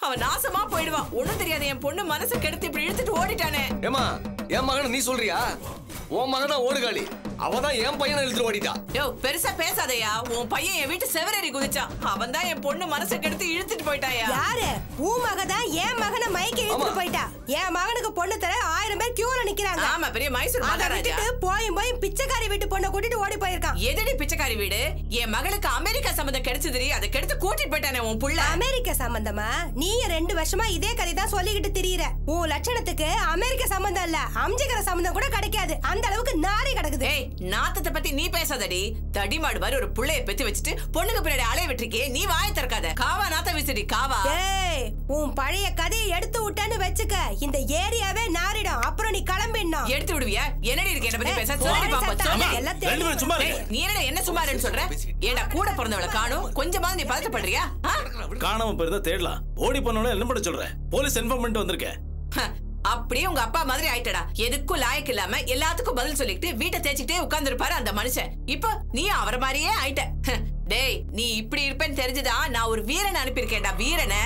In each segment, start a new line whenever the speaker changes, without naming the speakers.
அவன் நாசமா போயிடுவான் ஒண்ணும் தெரியாது என் பொண்ணு மனசை கெடுத்து இப்படி இழுத்துட்டு ஓடிட்டானே
ஏமா என் மகனை நீ சொல்றியா உன் மகன் தான் ஓடுகாளி அவ தான் என் பையனை இழுத்துட்டு ஓடிட்டா
யோ பெருசா பேசாதயா உன் பையன் என் வீட்டு செவரேறி குதிச்சான் அவன் தான் என் பொண்ணு மனசை கெடுத்து இழுத்துட்டு போயிட்டாயா
யாரு உன் மக தான் என் மகனை மயக்கி இழுத்துட்டு
ஆமா.
போயிட்டா என் மகனுக்கு பொண்ணு தர ஆயிரம் பேர் கியூல நிக்கிறாங்க
ஆமா பெரிய மைசூர்
அதை
மகாராஜா
விட்டுட்டு போயும் போய் பிச்சைக்காரி வீட்டு பொண்ணை கூட்டிட்டு ஓடி போயிருக்கான்
எதடி பிச்சைக்காரி வீடு என் மகளுக்கு அமெரிக்கா சம்மந்தம் கிடைச்சதுரி அதை கெடுத்து கூட்டிட்டு போயிட்டானே உன் புள்ள
அமெரிக்க சம்பந்தமா நீங்க ரெண்டு வருஷமா இதே கதை தான் சொல்லிக்கிட்டு திரியிற உன் லட்சணத்துக்கு அமெரிக்க சம்பந்தம் இல்ல அம்ஜிக்கிற சம்பந்தம் கூட கிடைக்காது அந்த அளவுக்கு நாரி கிடக்குது
ஏய் நாத்தத்தை பத்தி நீ பேசாதடி தடிமாடு மாதிரி ஒரு புள்ளைய பெத்து வச்சுட்டு பொண்ணுக்கு பின்னாடி அலைய விட்டுருக்கே நீ வாய திறக்காத காவா நாத்த வீசுடி காவா
ஏய் உன் பழைய கதையை எடுத்து விட்டேன்னு வச்சுக்க இந்த ஏரியாவே நாரிடும் அப்புறம் நீ கிளம்பிடணும்
எடுத்து விடுவியா என்னடி இருக்கு என்ன பத்தி
ஏய்,
பேச
போடி
சொல்லி பாப்போம்
சத்தம்.
சொல்லு.
எல்லாம்
ரெண்டு
தெரியும்.
பேரும் சும்மா
ஏய்,
இருங்க
நீ என்னடா என்ன சும்மா இருன்னு சொல்ற ஏடா கூட பிறந்தவள காணும் கொஞ்சமாவது நீ பதட்டப்படுறியா ஆ?
காணாம போயிருந்தா தேடலாம் ஓடி போனவன என்ன பண்ண சொல்ற போலீஸ் இன்ஃபார்ம் பண்ணிட்டு வந்திருக்கேன்
ஹ, அப்படியே உங்க அப்பா மாதிரி ஆயிட்டடா எதுக்கும் லாயக்கு இல்லாம எல்லாத்துக்கும் பதில் சொல்லிட்டு வீட்டை தேய்ச்சிட்டே உட்கார்ந்துருப்பாரு அந்த மனுஷன் இப்போ நீ அவர மாதிரியே ஆயிட்ட ஹ, டேய் நீ இப்படி இருப்பேன்னு தெரிஞ்சுதா நான் ஒரு வீரனை அனுப்பியிருக்கேன்டா வீரனை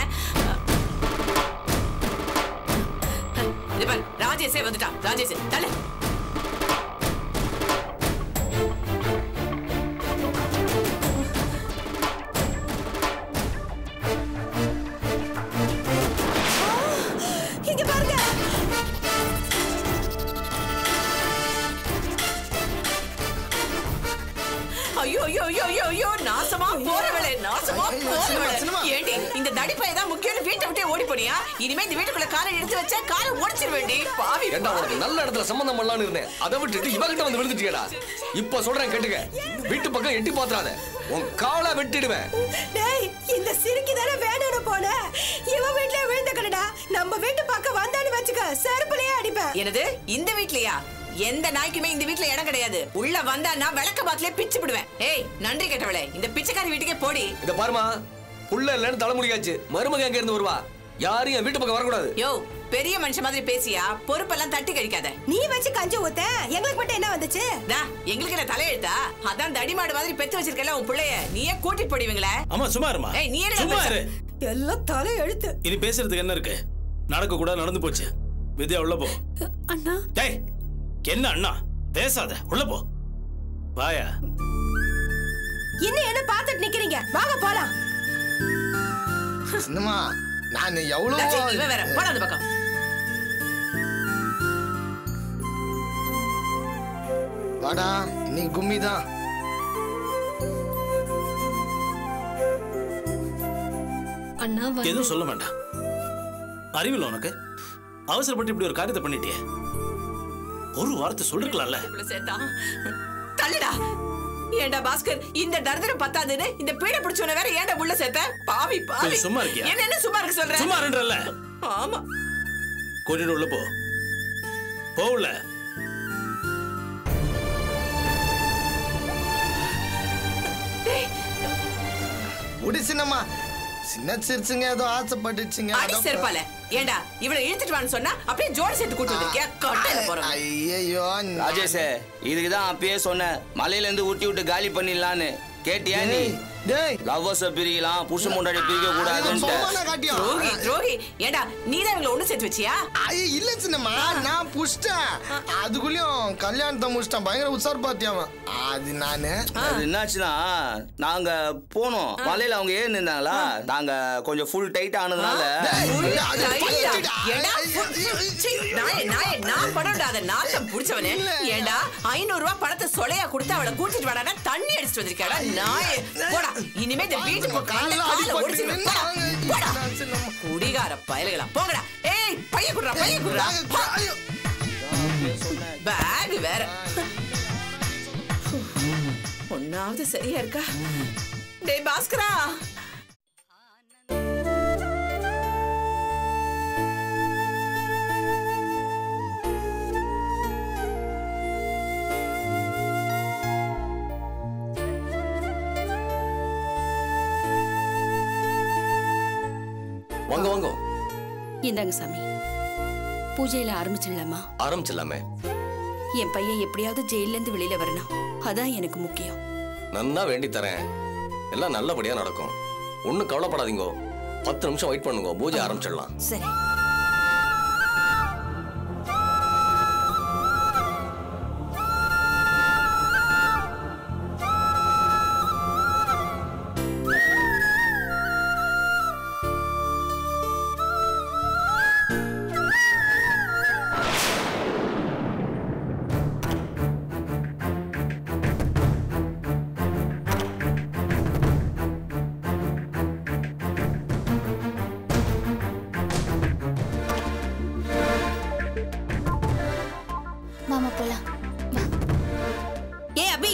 ஹ, இது பாரு ராஜேஷே வந்துட்டான் ராஜேஷ் தலை
இங்க பாருங்க
ஐயோ ஐயோ ஐயோ ஐயோ ஐயோ நாசமா போறவளே நாசமா
ஐயோ,
போறவளே
சினிமா, சினிமா.
ஏண்டி இந்த தடிப்பைய தான் முக்கியம் வீட்டை விட்டே ஓடி போனியா இனிமே இந்த வீட்டுக்குள்ள காலை எடுத்து வச்சா காலை உடைச்சிட வேண்டி பாவி
ஏண்டா உனக்கு நல்ல இடத்துல சம்பந்தம் பண்ணலாம்னு இருந்தேன் அதை விட்டுட்டு இவகிட்ட வந்து விழுந்துட்டியடா இப்ப சொல்றேன் கேட்டுக்க வீட்டு பக்கம் எட்டி பாத்துறாத உன் காலை வெட்டிடுவேன்
டேய் இந்த சிரிக்கி தானே வேணும்னு போன இவன் வீட்லயே விழுந்த கடடா நம்ம வீட்டு பக்கம் வந்தான்னு வச்சுக்க செருப்புலயே அடிப்பேன்
என்னது இந்த வீட்லயா எந்த நாய்க்குமே இந்த வீட்ல இடம் கிடையாது உள்ள வந்தா நான் விளக்க பாத்திலே பிச்சு விடுவேன் ஏய் நன்றி கேட்டவளே இந்த பிச்சைக்காரி வீட்டுக்கே போடி
இத பாருமா புள்ள இல்லைன்னு தலைமுடியாச்சு மருமக எங்க இருந்து வருவா யாரும் என் வீட்டு பக்கம் வரக்கூடாது
யோ பெரிய மனுஷன் மாதிரி பேசியா பொறுப்பெல்லாம் தட்டி கழிக்காத
நீ வச்சு கஞ்சி ஊத்த எங்களுக்கு மட்டும் என்ன வந்துச்சு
டா, எங்களுக்கு என்ன தலையெழுத்தா அதான் தடிமாடு மாதிரி பெத்து வச்சிருக்கல உன் புள்ளைய நீயே கூட்டிட்டு போடுவீங்களே
ஆமா சும்மா இருமா
ஏய், நீ என்ன
சும்மா
பேசுற?
இரு
எல்லாம் தலை எழுத்து
இனி பேசுறதுக்கு என்ன இருக்கு நடக்க கூட நடந்து போச்சு வித்யா உள்ள போ
அண்ணா
டேய் என்ன அண்ணா பேசாத உள்ள போ வாயா
இன்னும் என்ன பார்த்துட்டு நிக்கிறீங்க வாங்க போலாம்
சின்னம்மா நான்
டா, சீ,
எவ்வளவு
இவன் வேற போடா அந்த பக்கம்
வாடா நீ கும்மி தான்
அண்ணா வந்து-
எதுவும் சொல்ல வேண்டாம் அறிவில்லை உனக்கு அவசரப்பட்டு இப்படி ஒரு காரியத்தை பண்ணிட்டியே ஒரு வார்த்தை சொல்லிருக்கலாம்ல
உள்ள சேர்த்தான் தள்ளுடா ஏண்டா பாஸ்கர் இந்த தர்தரம் பத்தாதுன்னு இந்த பீடை பிடிச்சவன வேற ஏன்டா உள்ள சேர்த்த பாவி பாவி
கொஞ்சம் சும்மா இருக்கியா?
என்ன என்ன சும்மா இருக்க சொல்ற
சும்மா ரெண்டல்ல
ஆமா
கூட்டிட்டு உள்ள போ போ உள்ள
விடு சின்னம்மா சின்ன சிரிச்சுங்க ஏதோ ஆசைப்பட்டுச்சுங்க
அடி
அதான்
செருப்பால ஏண்டா இவள இழுத்துட்டு வான்னு சொன்னா அப்படியே ஜோடி சேர்த்து கூட்டு வந்திருக்கியா கட்டையில போறோம்
ஐயோ
ராஜேஷ் இதுக்கு தான் அப்பயே சொன்னேன் மலையில இருந்து ஊட்டி விட்டு காலி பண்ணிடலான்னு கேட்டியா நீ
டேய்
லவ்வர்ஸ பிரிக்கலாம் புருஷ முன்னாடி பிரிக்க
அது
கூடாதுன்ட்டு
சும்மா காட்டியும்
துரோகி துரோகி ஏண்டா நீதான் இவங்கள ஒண்ணு சேர்த்து வச்சியா
ஐய இல்ல சின்னம்மா நான் புஷ்டேன் அதுக்குள்ளயும் கல்யாணத்தை முடிச்சிட்டேன் பயங்கர உசார் பாத்தியாவன் அது நானு
அது என்னாச்சுன்னா நாங்க போனோம் மலையில அவங்க ஏறி நின்னாங்களா நாங்க கொஞ்சம் ஃபுல் டைட் ஆனதுனால
டேய், அது
டைட்டா?
பண்ணிட்டுடா.
ஏண்டா? சீ, நாயே, நாயே, நான் பணம்டா, அதை நாத்தம் புடிச்சவனே. ஏண்டா, 500 ரூபாய் பணத்தை சொலையா கொடுத்து அவளை கூட்டிட்டு வாடான்னா, தண்ணி அடிச்சிட்டு வந்திருக்கியாடா, நாயே. போடா, இனிமே இந்த வீட்டு பக்கம் வந்தா
கால்ல
காலை
அடிபட்டு
ஒடிச்சு விடு. போடா,
நின்னாங்க.
போடா.
சின்னம்மா.
குடிகார பயலுகளா போங்கடா ஏய் பைய குடுறா பைய குடுறா
ஐயோ.
பேக் வேற ஒன்னாவது சரியா இருக்கா டேய் பாஸ்கரா
வாங்க வாங்க
இந்தாங்க சாமி பூஜையில ஆரம்பிச்சிடலாமா
ஆரம்பிச்சிடலாமே
என் பையன் எப்படியாவது ஜெயில இருந்து வெளியில வரணும் அதான் எனக்கு முக்கியம்
நன்னா வேண்டி தரேன் எல்லாம் நல்லபடியா நடக்கும் ஒன்றும் கவலைப்படாதீங்கோ பத்து நிமிஷம் வெயிட் பண்ணுங்க பூஜை ஆரம்பிச்சிடலாம்
சரி
மாமா போலாம் வா
ஏ அபி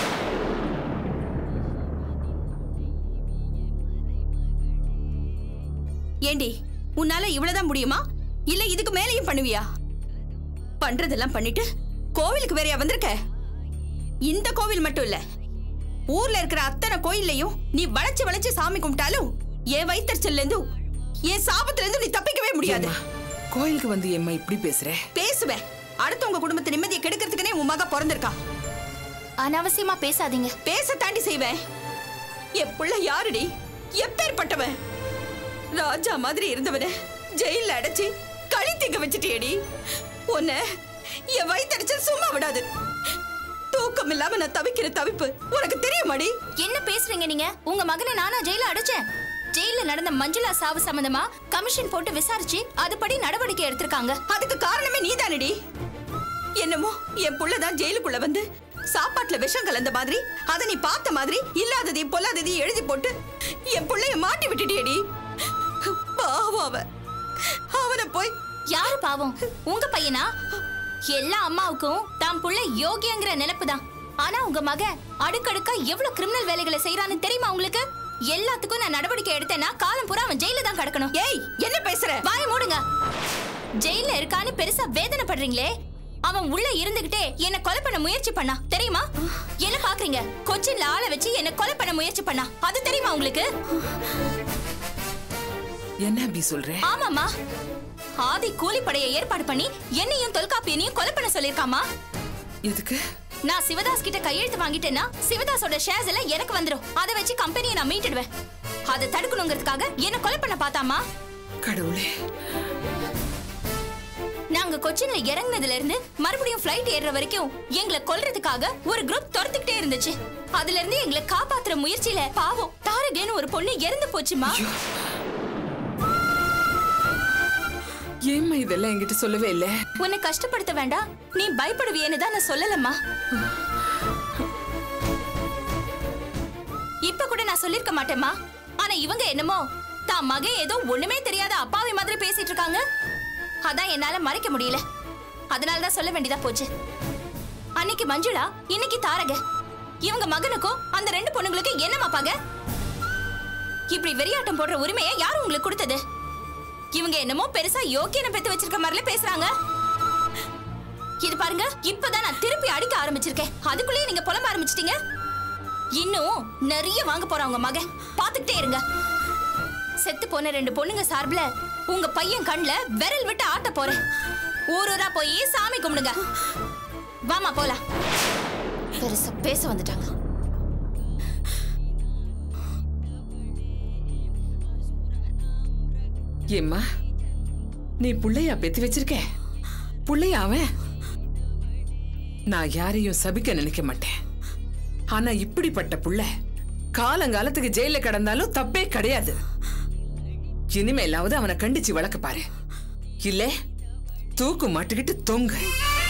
ஏண்டி உன்னால இவ்வளவுதான் முடியுமா இல்ல இதுக்கு மேலேயும் பண்ணுவியா பண்றதெல்லாம் பண்ணிட்டு கோவிலுக்கு வேறையா வந்திருக்க இந்த கோவில் மட்டும் இல்ல ஊர்ல இருக்கிற அத்தனை கோயில்லையும் நீ வளைச்சு வளைச்சு சாமி கும்பிட்டாலும் என் வயிற்றுல இருந்து என் சாபத்துல இருந்து நீ தப்பிக்கவே முடியாது
கோயிலுக்கு வந்து ஏம்மா இப்படி பேசுற
பேசுவேன் அடுத்தவங்க குடும்பத்தை நிம்மதியை கெடுக்கிறதுக்குனே உன் மக பிறந்திருக்கா
அனாவசியமா பேசாதீங்க
பேச தாண்டி செய்வேன் என் புள்ள யாருடி எப்பேற்பட்டவன் ராஜா மாதிரி இருந்தவன ஜெயில அடைச்சு களி திங்க வச்சுட்டியடி உன்னை என் வயித்தடிச்சல் சும்மா விடாது தூக்கம் இல்லாம நான் தவிக்கிற தவிப்பு உனக்கு தெரியுமாடி
என்ன பேசுறீங்க நீங்க உங்க மகனை நானா ஜெயில அடைச்சேன் ஜெயில நடந்த மஞ்சுளா சாவு சம்பந்தமா கமிஷன் போட்டு விசாரிச்சு அதுபடி நடவடிக்கை எடுத்திருக்காங்க
அதுக்கு காரணமே நீதானடி என்னமோ என் புள்ளதான் ஜெயிலுக்குள்ள வந்து சாப்பாட்டுல விஷம் கலந்த மாதிரி அதை நீ பார்த்த மாதிரி இல்லாததையும் பொல்லாததையும் எழுதி போட்டு என் புள்ளைய மாட்டி விட்டுட்டியடி பாவம் அவன் அவனை போய்
யாரு பாவம் உங்க பையனா எல்லா அம்மாவுக்கும் தான் புள்ள யோகியங்கிற நினைப்புதான் ஆனா உங்க மகன் அடுக்கடுக்கா எவ்வளவு கிரிமினல் வேலைகளை செய்யறான்னு தெரியுமா உங்களுக்கு எல்லாத்துக்கும் நான் நடவடிக்கை எடுத்தேன்னா காலம் பூரா அவன் ஜெயில தான் கிடக்கணும்
ஏய் என்ன பேசுற
வாய மூடுங்க ஜெயில இருக்கான்னு பெருசா வேதனைப்படுறீங்களே அவன் உள்ள இருந்துகிட்டே என்ன கொலை பண்ண முயற்சி பண்ணா தெரியுமா என்ன பாக்குறீங்க கொச்சின்ல ஆளை வச்சு என்ன கொலை பண்ண முயற்சி பண்ணா அது தெரியுமா உங்களுக்கு
என்ன அபி சொல்ற
ஆமாமா ஆதி கூலிப்படையை ஏற்பாடு பண்ணி என்னையும் தொல்காப்பியனையும் கொலை பண்ண சொல்லிருக்காமா
எதுக்கு
நான் சிவதாஸ் கிட்ட கையெழுத்து வாங்கிட்டேன்னா சிவதாஸோட ஷேர்ஸ் எல்லாம் எனக்கு வந்துரும் அதை வச்சு கம்பெனியை நான் மீட்டுடுவேன் அதை தடுக்கணுங்கிறதுக்காக என்ன கொலை பண்ண பார்த்தாமா
கடவுளே
நாங்க கொச்சின்ல இறங்குனதுல இருந்து மறுபடியும் ஃப்ளைட் ஏறுற வரைக்கும் எங்களை கொல்றதுக்காக ஒரு குரூப் துரத்துக்கிட்டே இருந்துச்சு அதுல இருந்து எங்களை காப்பாத்துற முயற்சியில பாவம் தாரகேன்னு ஒரு பொண்ணு இறந்து போச்சுமா
ஏம்மா இதெல்லாம் என்கிட்ட சொல்லவே இல்ல
உன்னை கஷ்டப்படுத்த வேண்டாம் நீ பயப்படுவியேன்னு தான் நான் சொல்லலம்மா இப்ப கூட நான் சொல்லிருக்க மாட்டேம்மா ஆனா இவங்க என்னமோ தான் மகன் ஏதோ ஒண்ணுமே தெரியாத அப்பாவி மாதிரி பேசிட்டு இருக்காங்க அதான் என்னால மறைக்க முடியல அதனால தான் சொல்ல வேண்டியதா போச்சு அன்னைக்கு மஞ்சுளா இன்னைக்கு தாரக இவங்க மகனுக்கும் அந்த ரெண்டு பொண்ணுங்களுக்கும் என்னமா பாக இப்படி வெறியாட்டம் போடுற உரிமையை யார் உங்களுக்கு கொடுத்தது இவங்க என்னமோ பெருசா யோக்கியனை பெத்து வச்சிருக்க மாதிரில பேசுறாங்க இது பாருங்க இப்பதான் நான் திருப்பி அடிக்க ஆரம்பிச்சிருக்கேன் அதுக்குள்ளேயே நீங்க புலம்ப ஆரம்பிச்சிட்டீங்க இன்னும் நிறைய வாங்க போறாங்க உங்க மகன் பாத்துக்கிட்டே இருங்க செத்து போன ரெண்டு பொண்ணுங்க சார்பில் உங்க பையன் கண்ணுல விரல் விட்டு ஆட்ட போறேன் ஊர் ஊரா போய் சாமி கும்பிடுங்க வாமா போலாம் பெருசா பேச வந்துட்டாங்க
ஏம்மா நீ புள்ளையா பெத்து வச்சிருக்க புள்ளையா அவன் நான் யாரையும் சபிக்க நினைக்க மாட்டேன் ஆனா இப்படிப்பட்ட புள்ள காலங்காலத்துக்கு ஜெயில கிடந்தாலும் தப்பே கிடையாது இனிமேலாவது அவனை கண்டிச்சு வளர்க்க பாரு இல்ல தூக்கு மாட்டுக்கிட்டு தொங்கு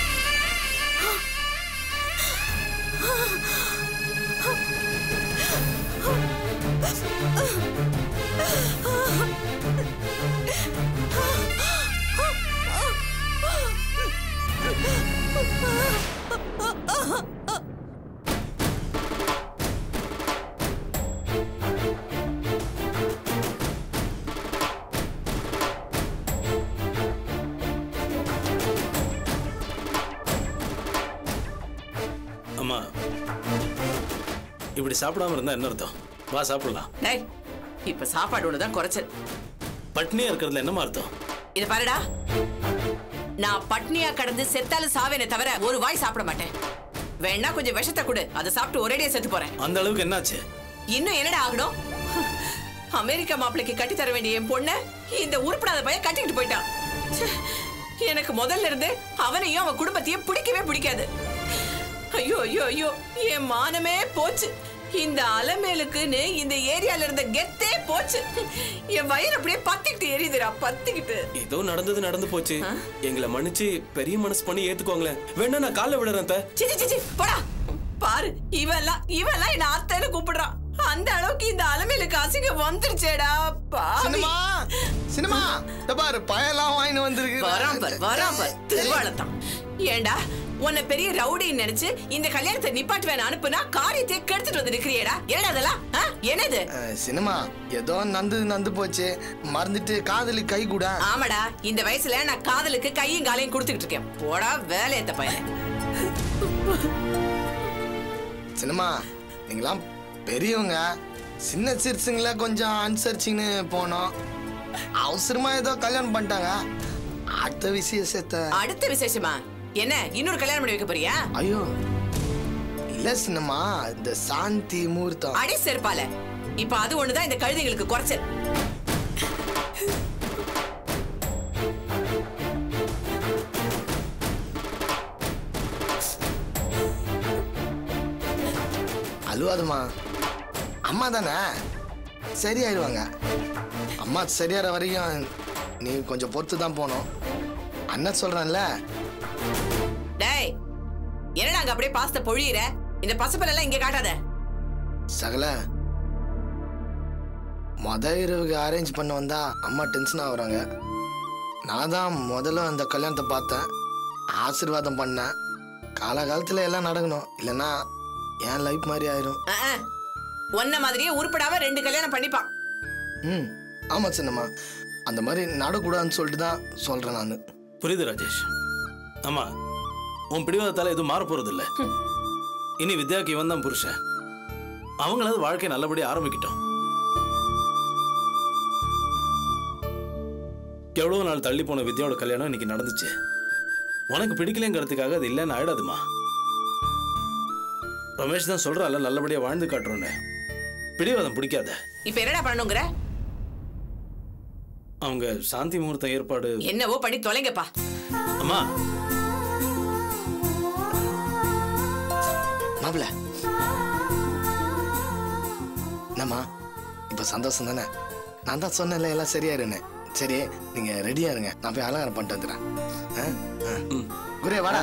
அம்மா இப்படி சாப்பிடாம இருந்தா என்ன அர்த்தம் வா சாப்பிடலாம்
டேய் இப்ப சாப்பாடு ஒண்ணுதான் குறைச்சல்
பட்னியா இருக்கிறதுல என்னமா அர்த்தம்
இது பாருடா நான் பட்னியா கடந்து செத்தாலும் சாவேனே தவிர ஒரு வாய் சாப்பிட மாட்டேன் வேணா கொஞ்சம் விஷத்தை கொடு அதை சாப்பிட்டு ஒரேடியா செத்து போறேன்
அந்த அளவுக்கு என்னாச்சு
இன்னும் என்னடா ஆகணும் அமெரிக்கா மாப்பிளைக்கு கட்டி தர வேண்டிய என் பொண்ண இந்த உருப்படாத பையன் கட்டிக்கிட்டு போயிட்டான் ச்சே, எனக்கு முதல்ல இருந்து அவனையும் அவன் குடும்பத்தையும் பிடிக்கவே பிடிக்காது ஐயோ ஐயோ ஐயோ என் மானமே போச்சு இந்த அலமேலுக்குன்னு இந்த ஏரியால இருந்த கெத்தே போச்சு என் வயிறு அப்படியே பத்திக்கிட்டு எரியுதுடா பத்திக்கிட்டு
ஏதோ நடந்தது நடந்து போச்சு எங்களை மன்னிச்சு பெரிய மனசு பண்ணி ஏத்துக்கோங்களேன் வேணா நான் காலைல விடுறேன் அத்தை.
சிச்சி சிச்சி போடா பாரு இவெல்லாம் இவெல்லாம் என்ன அத்தைன்னு கூப்பிடுறான் அந்த அளவுக்கு இந்த அலமேலுக்கு அசிங்கம் வந்துருச்சேடா பாவி
சினிமா சினிமா இந்த பாரு பயெல்லாம் வாங்கிட்டு வந்திருக்கு
வரான் பார் வரான் பார் திருவாளத்தான் ஏண்டா உன்னை பெரிய ரவுடின்னு நினைச்சு இந்த கல்யாணத்தை நிப்பாட்டுவேன் அனுப்புனா காரியத்தை கெடுத்துட்டு வந்து நிக்கிறியேடா ஏடா அதெல்லாம் ஆ? என்னது
அஹ், சினிமா ஏதோ நந்து நந்து போச்சு மறந்துட்டு காதலி கை கூட
ஆமாடா இந்த வயசுல நான் காதலுக்கு கையும் காலையும் கொடுத்துக்கிட்டு இருக்கேன் போடா வேலையத்த பையன்
சினிமா நீங்களாம் பெரியவங்க சின்ன சிறுசுங்கள கொஞ்சம் அனுசரிச்சின்னு போனோம் அவசரமா ஏதோ கல்யாணம் பண்ணிட்டாங்க அடுத்த விசேஷத்தை
அடுத்த விசேஷமா என்ன இன்னொரு கல்யாணம் பண்ணி வைக்க போறியா
ஐயோ இல்ல சின்னம்மா இந்த சாந்தி முகூர்த்தம்
அடி செருப்பால இப்ப அது ஒண்ணுதான் இந்த கழுதைங்களுக்கு குறைச்சல்
அழுவாதுமா அம்மா தானே சரியாயிடுவாங்க அம்மா சரியாகிற வரையும் நீ கொஞ்சம் பொறுத்து தான் போகணும் அண்ணன் சொல்றேன்ல
டேய் என்னடா அங்க அப்படியே பாஸ்த பொழியிற இந்த பசப்பல் இங்க காட்டாத
சகல மொத இரவுக்கு அரேஞ்ச் பண்ண வந்தா அம்மா டென்ஷன் ஆகுறாங்க நான் தான் முதல்ல அந்த கல்யாணத்தை பார்த்தேன் ஆசீர்வாதம் பண்ணேன் காலகாலத்தில் எல்லாம் நடக்கணும் இல்லைன்னா என் லைஃப் மாதிரி ஆயிரும்
அஹ், அஹ். உன்ன மாதிரியே உருப்படாம ரெண்டு கல்யாணம் பண்ணிப்பான்
ம் ஆமாம் சின்னம்மா அந்த மாதிரி நடக்கூடாதுன்னு சொல்லிட்டு தான் சொல்கிறேன் நான்
புரியுது ராஜேஷ் ஆமா உன் பிடிவாதத்தால எதுவும் மாற போறது இல்ல இனி வித்யாக்கு இவன் தான் புருஷன் அவங்களாவது வாழ்க்கை நல்லபடியா ஆரம்பிக்கட்டும் எவ்வளவு நாள் தள்ளி போன வித்யாவோட கல்யாணம் இன்னைக்கு நடந்துச்சு உனக்கு பிடிக்கலங்கிறதுக்காக அது இல்லைன்னு ஆயிடாதுமா ரமேஷ் தான் சொல்றால நல்லபடியா வாழ்ந்து காட்டுறோன்னு பிடிவாதம் பிடிக்காத
இப்ப என்னடா பண்ணணுங்கிற
அவங்க சாந்தி முகூர்த்தம் ஏற்பாடு
என்னவோ பண்ணி தொலைங்கப்பா
அம்மா
மாப்பிள என்னம்மா இப்போ சந்தோஷம் தானே நான் தான் சொன்னேன்ல எல்லாம் சரியாயிருன்னு சரி நீங்க ரெடியா இருங்க நான் போய் அலங்காரம் பண்ணிட்டு வந்துடுறேன் ஆ? ஆ. குரே வாடா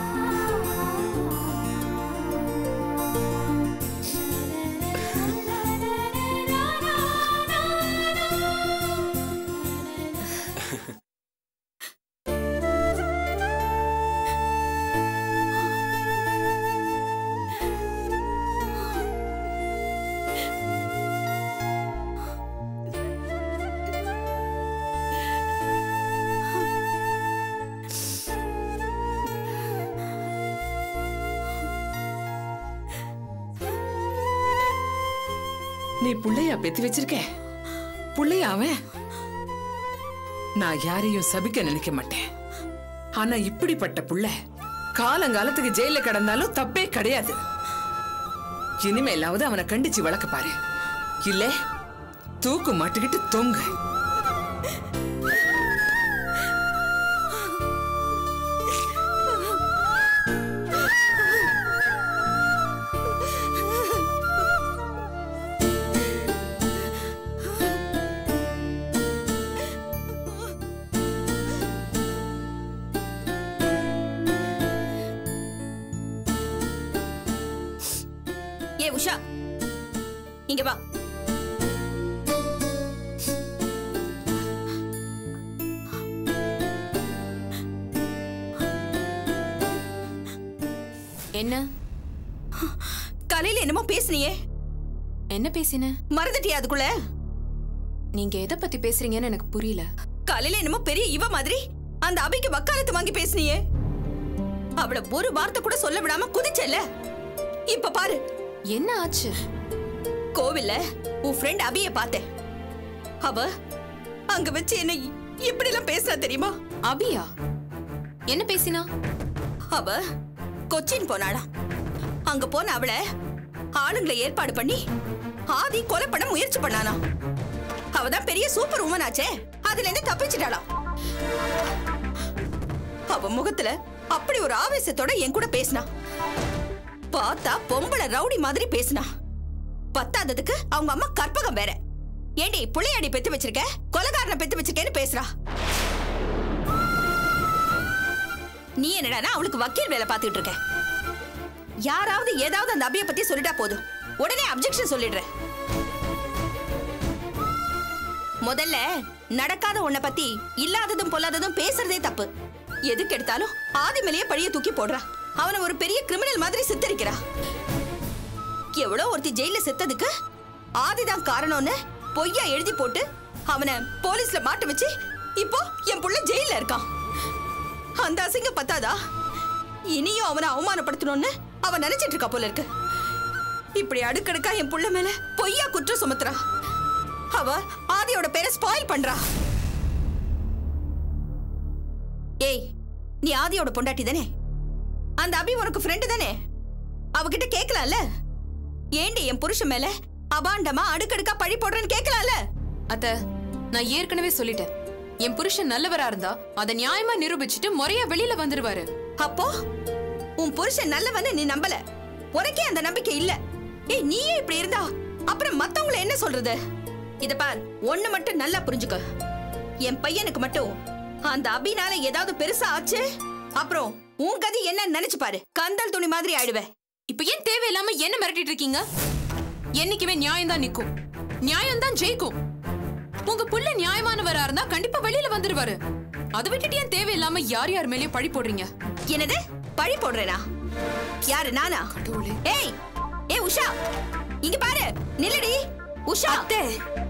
நீ புள்ளையா பெத்து வச்சிருக்க புள்ளையா அவன் நான் யாரையும் சபிக்க நினைக்க மாட்டேன் ஆனா இப்படிப்பட்ட புள்ள காலங்காலத்துக்கு ஜெயில கடந்தாலும் தப்பே கிடையாது இனிமேலாவது அவனை கண்டிச்சு வளர்க்க பாரு இல்ல தூக்கு மாட்டுக்கிட்டு தொங்கு
ஏ உஷா இங்க வா
என்ன
காலையில என்னமோ பேசுனியே
என்ன பேசின
மறந்துட்டியா அதுக்குள்ள
நீங்க எதை பத்தி பேசுறீங்கன்னு எனக்கு புரியல
காலையில என்னமோ பெரிய இவ மாதிரி அந்த அபிக்கு வக்காலத்து வாங்கி பேசுனியே அவள ஒரு வார்த்தை கூட சொல்ல விடாம குதிச்சல இப்ப பாரு
என்ன ஆச்சு
கோவில்ல உன் ஃப்ரெண்ட் அபிய பார்த்தேன் அவ அங்க வச்சு என்ன இப்படி எல்லாம் பேசினா தெரியுமா
அபியா என்ன பேசினா
அவ கொச்சின் போனாளாம் அங்க போன அவள ஆளுங்களை ஏற்பாடு பண்ணி ஆதி கொலை பண்ண முயற்சி பண்ணானா அவ தான் பெரிய சூப்பர் உமன் ஆச்சே அதுல இருந்து தப்பிச்சிட்டாளாம் அவ முகத்துல அப்படி ஒரு ஆவேசத்தோட என் கூட பேசினா பார்த்தா பொம்பளை ரவுடி மாதிரி பேசினா பத்தாததுக்கு அவங்க அம்மா கற்பகம் வேற ஏண்டி புள்ளையாடி பெத்து வச்சிருக்க கொலகாரனை பெத்து வச்சிருக்கேன்னு பேசுறா நீ என்னடானா அவளுக்கு வக்கீல் வேலை பார்த்துட்டு இருக்க யாராவது ஏதாவது அந்த அபிய பத்தி சொல்லிட்டா போதும் உடனே அப்ஜெக்ஷன் சொல்லிடுறேன் முதல்ல நடக்காத உன்னை பத்தி இல்லாததும் பொல்லாததும் பேசுறதே தப்பு எதுக்கு எடுத்தாலும் ஆதி மேலேயே பழிய தூக்கி போடுறா அவனை ஒரு பெரிய கிரிமினல் மாதிரி சித்தரிக்கிறா எவ்வளோ ஒருத்தி ஜெயில செத்ததுக்கு ஆதிதான் காரணம்னு பொய்யா எழுதி போட்டு அவனை போலீஸ்ல மாட்ட வச்சு இப்போ என் புள்ள ஜெயில இருக்கான் அந்த அசிங்கம் பத்தாதா இனியும் அவனை அவமானப்படுத்தணும்னு அவன் நினைச்சிட்டு இருக்கா போல இருக்கு இப்படி அடுக்கடுக்கா என் புள்ள மேல பொய்யா குற்றம் சுமத்துறா அவ ஆதியோட பேரை ஸ்பாயில் பண்றா ஏய் நீ ஆதியோட பொண்டாட்டி தானே அந்த அபி உனக்கு ஃப்ரெண்டு தானே அவகிட்ட கேட்கலாம்ல ஏண்டி என் புருஷன் மேல அபாண்டமா அடுக்கடுக்கா பழி போடுறேன்னு கேட்கலாம்ல
அத்த நான் ஏற்கனவே சொல்லிட்டேன் என் புருஷன் நல்லவரா இருந்தா அதை நியாயமா நிரூபிச்சுட்டு முறையா வெளியில வந்துருவாரு
அப்போ உன் புருஷன் நல்லவன்னு நீ நம்பல உனக்கே அந்த நம்பிக்கை இல்ல ஏய் நீயே இப்படி இருந்தா அப்புறம் மத்தவங்கள என்ன சொல்றது இத பார் ஒண்ணு மட்டும் நல்லா புரிஞ்சுக்க என் பையனுக்கு மட்டும் அந்த அபினால ஏதாவது பெருசா ஆச்சு அப்புறம் உன் கதி என்ன நினைச்சு பாரு கந்தல் துணி மாதிரி ஆயிடுவ
இப்ப ஏன் தேவையில்லாம என்ன மிரட்டிட்டு இருக்கீங்க என்னைக்குமே நியாயம் தான் நிக்கும் நியாயம் தான் ஜெயிக்கும் உங்க புள்ள நியாயமானவரா இருந்தா கண்டிப்பா வெளியில வந்துருவாரு அதை விட்டுட்டு ஏன் தேவையில்லாம யார் யார் மேலயும் பழி போடுறீங்க
என்னது பழி போடுறேனா யாரு நானா
கடவுளே.
ஏய் ஏய் உஷா இங்க பாரு நில்லடி உஷா அத்தை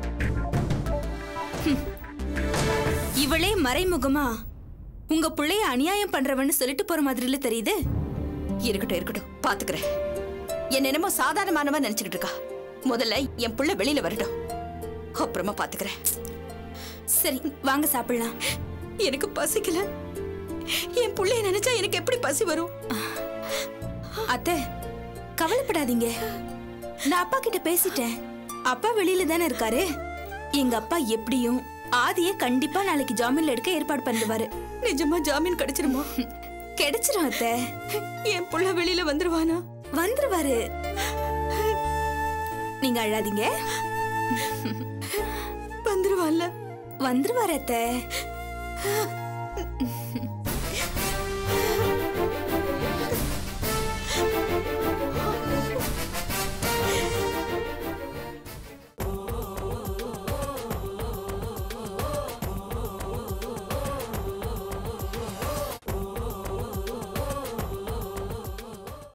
இவளே மறைமுகமா உங்க புள்ளைய அநியாயம் பண்றவன்னு சொல்லிட்டு போற மாதிரில தெரியுது
இருக்கட்டும் இருக்கட்டும் பாத்துக்கிறேன் என்ன என்னமோ சாதாரணமானவன் நினைச்சுக்கிட்டு இருக்கா முதல்ல என் புள்ள வெளியில வரட்டும் அப்புறமா பாத்துக்கிறேன்
சரி வாங்க சாப்பிடலாம்
எனக்கு பசிக்கல என் புள்ளைய நினைச்சா எனக்கு எப்படி பசி வரும்
அத்தை கவலைப்படாதீங்க நான் அப்பா கிட்ட பேசிட்டேன் அப்பா வெளியில தானே இருக்காரு எங்க அப்பா எப்படியும் ஆதிய கண்டிப்பா நாளைக்கு ஜாமீன்ல எடுக்க ஏற்பாடு பண்ணிடுவாரு
நிஜமா ஜாமீன் கிடைச்சிருமா
கிடைச்சிரும் அத்தை
என் புள்ள வெளியில வந்துருவானா
வந்துருவாரு நீங்க அழாதீங்க
வந்துருவான்ல
வந்துருவாரு அத்தை